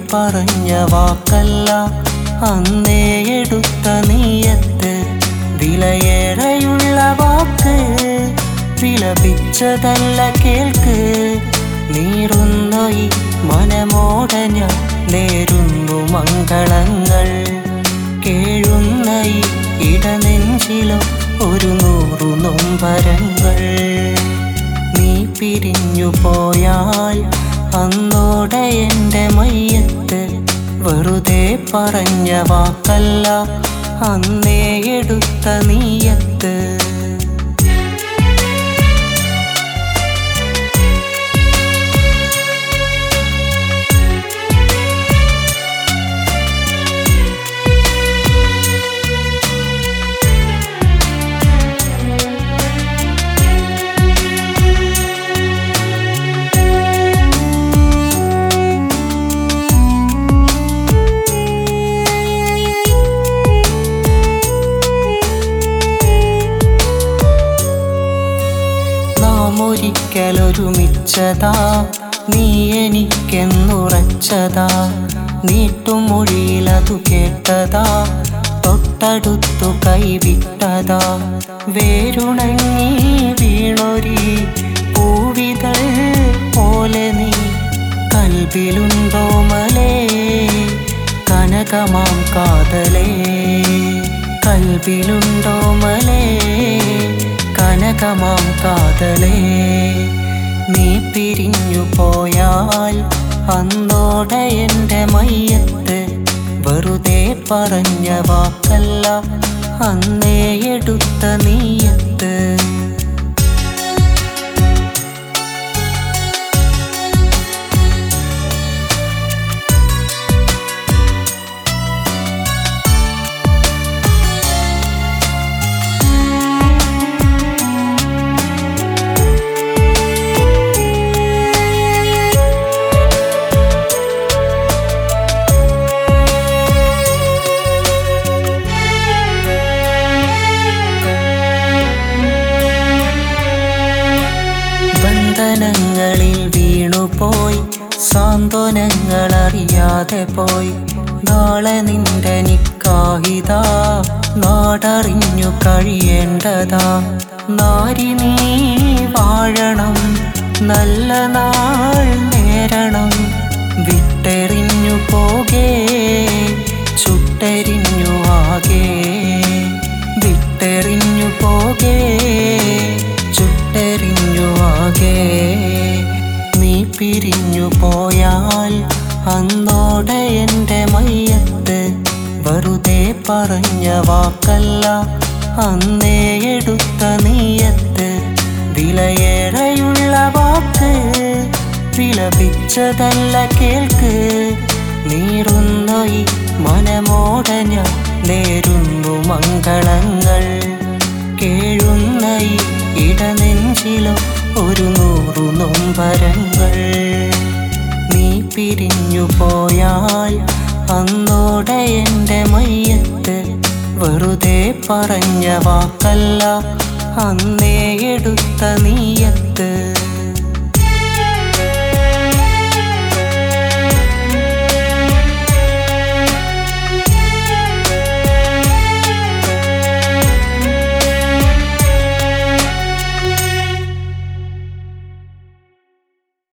പറഞ്ഞ വാക്കല്ല അന്നേ എടുത്ത നീയത്ത് വിലയേറെയുള്ള വാക്ക് വിലപിച്ചതല്ല കേൾക്ക് നീറുന്ന ഈ മനമോട ഞാൻ നേരുന്നു മംഗളങ്ങൾ കേഴുന്ന ഈ ഇടനെഞ്ചിലോ ഒരു നൂറു നൊമ്പരങ്ങൾ നീ പിരിഞ്ഞു പോയാൽ അന്നോടെ എൻ്റെ മയ്യത്ത് വെറുതെ പറഞ്ഞ വാക്കല്ല അന്നേ എടുത്ത നീയത്ത് നാം ഒരിക്കലൊരുമിച്ചതാ നീ എനിക്കെന്നുറച്ചതാ നീട്ടുമൊഴിയിലതു കേട്ടതാ തൊട്ടടുത്തു കൈവിട്ടതാ വേരുണങ്ങി വീണൊരി പൂവിതൾ പോലെ നീ കൽവിലുണ്ടോ മലേ കനകമാം കാതലേ കൽവിലുണ്ടോ മലേ കനകമാം കാതലേ നീ പിരിഞ്ഞു പോയാൽ അന്നോടെ എൻ്റെ മയ്യത്ത് വെറുതെ പറഞ്ഞ വാക്കല്ല അന്നേ എടുത്ത നീയത്ത് ബന്ധനങ്ങളിൽ വീണുപോയി സാന്ത്വനങ്ങൾ അറിയാതെ പോയി നാളെ നിന്റെ നിക്കാഹിതാ നാടറിഞ്ഞു കഴിയേണ്ടതാ നാരി നീ വാഴണം നല്ല നാൾ നേരണം വിട്ടെറിഞ്ഞു പോകേ ചുട്ടെറിഞ്ഞു ആകെ വിട്ടെറിഞ്ഞു പോകേ ചുട്ടെറിഞ്ഞു ആകെ നീ പിരിഞ്ഞു പോയാൽ അന്നോടെ എൻ്റെ മയ്യത്ത് വെറുതെ പറഞ്ഞ വാക്കല്ല അന്നേ എടുത്ത നീയത്ത് വിലയേറെയുള്ള വാക്ക് വിലപിച്ചതല്ല കേൾക്ക് നീറുന്ന ഈ മനമോട ഞാൻ നേരുന്നു മംഗളങ്ങൾ കേഴുന്ന ഈ ഇടനെഞ്ചിലോ ഒരു നൂറു നൊമ്പരങ്ങൾ നീ പിരിഞ്ഞു പോയാൽ അന്നോടെ എൻ്റെ മയ്യത്ത് വെറുതെ പറഞ്ഞ വാക്കല്ല അന്നേ എടുത്ത നീയത്ത്